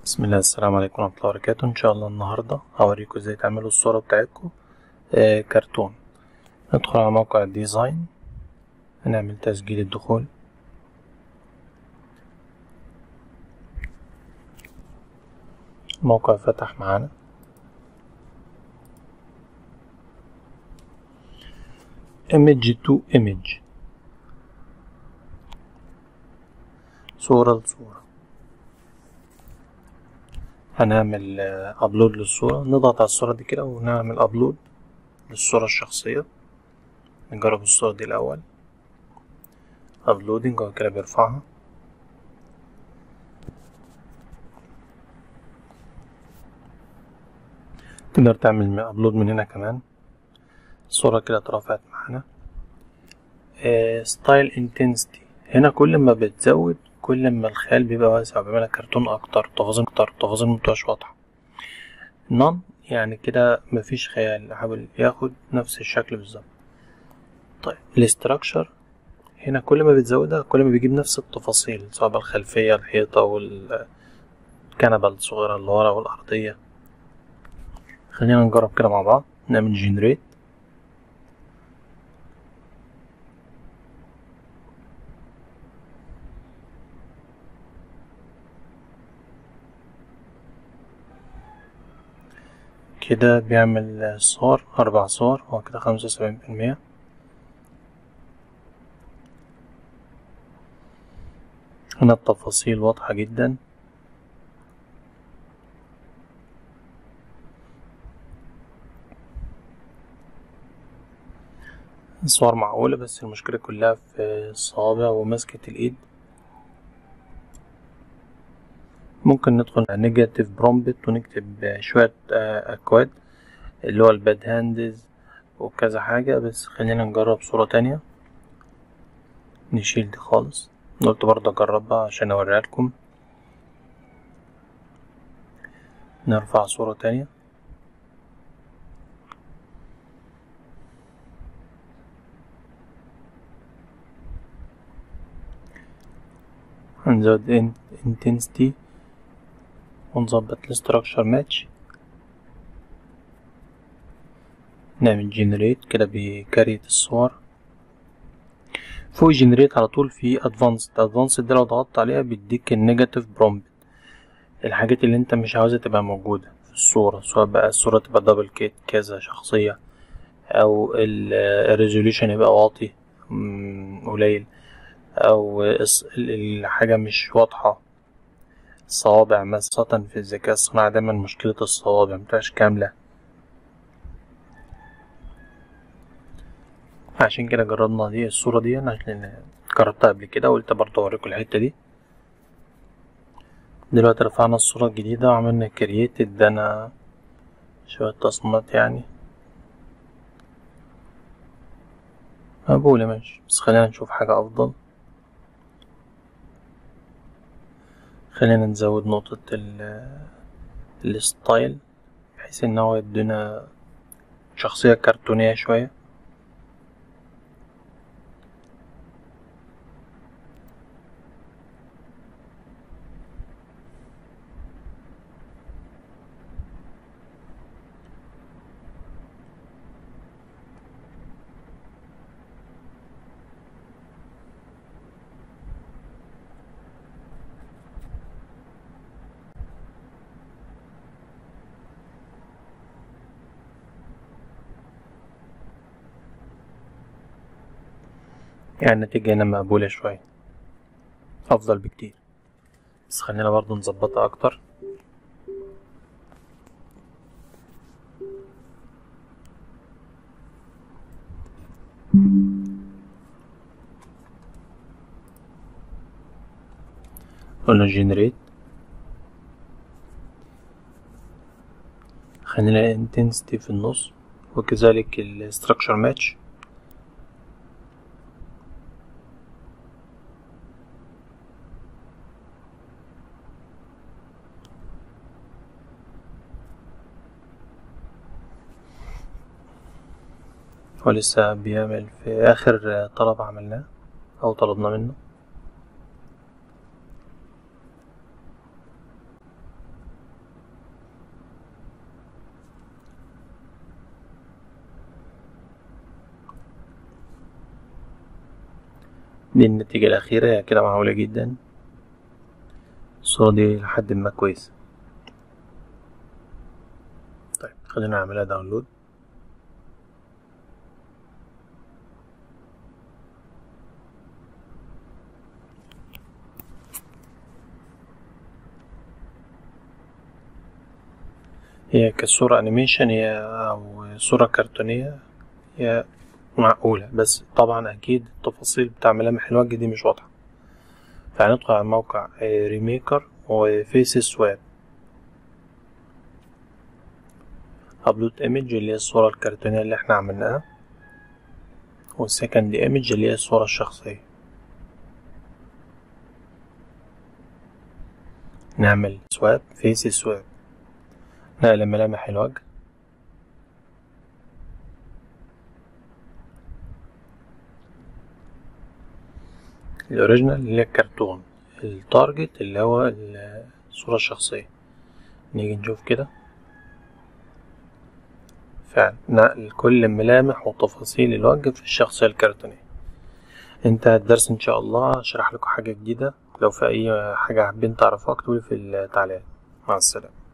بسم الله السلام عليكم ورحمة الله وبركاته إن شاء الله النهاردة هوريكم ازاي تعملوا الصورة بتاعتكم آه كرتون ندخل على موقع الديزاين هنعمل تسجيل الدخول الموقع فتح معانا image to image صورة لصورة هنعمل ابلود للصورة نضغط على الصورة دي كده ونعمل ابلود للصورة الشخصية نجرب الصورة دي الأول ابلودنج هو كده بيرفعها تقدر تعمل ابلود من هنا كمان الصورة كده اترفعت معانا ستايل انتنسيتي هنا كل ما بتزود كل ما الخيال بيبقى واسع وبيعملها كرتون اكتر تفاصيل اكتر تفاصيل مبتبقاش واضحة نون يعني كده مفيش خيال حاول ياخد نفس الشكل بالظبط طيب الاستراكشر هنا كل ما بتزودها كل ما بيجيب نفس التفاصيل سواء بالخلفية الحيطة والكنبة الصغيرة اللي ورا والأرضية خلينا نجرب كده مع بعض نعمل جنريت كده بيعمل صور أربع صور هو كده خمسة وسبعين في المية هنا التفاصيل واضحة جدا الصور معقولة بس المشكلة كلها في الصوابع ومسكة الإيد ممكن ندخل على نيجاتيف برومبت ونكتب شوية أكواد اللي هو الباد هاندز وكذا حاجة بس خلينا نجرب صورة تانية نشيل دي خالص قلت برضه أجربها عشان أوريها لكم نرفع صورة تانية هنزود intensity ونظبط الستراكشر ماتش نعمل جنريت كده بكريت الصور فوق جنريت على طول في ادفانسد ادفانسد ده لو ضغطت عليها بيديك النيجاتيف برومبت الحاجات اللي انت مش عاوزها تبقى موجودة في الصورة سواء بقى الصورة تبقى دبل كيت كذا شخصية او الريزوليوشن يبقى واطي قليل او الحاجة مش واضحة الصوابع مثلا في الذكاء الصناعي دايما مشكلة الصوابع متبقاش كاملة عشان كده جربنا دي الصورة دي أنا عشان جربتها قبل كده وقلت برضه أوريكم الحتة دي دلوقتي رفعنا الصورة الجديدة وعملنا كرييت ادانا شوية تصميمات يعني مقبولة ماشي بس خلينا نشوف حاجة أفضل خلينا نزود نقطة الستايل بحيث ان هو يدينا شخصية كرتونية شوية يعني النتيجة هنا مقبولة شوية أفضل بكتير بس خلينا برضو نظبطها أكتر قلنا جنريت خلينا intensity في النص وكذلك ال structure match هو لسه بيعمل في آخر طلب عملناه أو طلبنا منه دي النتيجة الأخيرة هي كده معقولة جدا الصورة دي لحد ما كويسة طيب خلينا نعملها داونلود هي كصورة أنيميشن هي أو صورة كرتونية هي معقولة بس طبعا أكيد التفاصيل بتاع ملامح الوجه دي مش واضحة فهندخل على موقع ريميكر وفيس سواب أبلود ايمج اللي هي الصورة الكرتونية اللي احنا عملناها والسكند ايمج اللي هي الصورة الشخصية نعمل سواب فيس سواب نقل ملامح الوجه الاوريجينال اللي هي الكرتون التارجت اللي هو الصورة الشخصية نيجي نشوف كده فعلا نقل كل ملامح وتفاصيل الوجه في الشخصية الكرتونية انتهى الدرس ان شاء الله اشرح لكم حاجة جديدة لو في اي حاجة حابين تعرفوها اكتبولي في التعليقات مع السلامة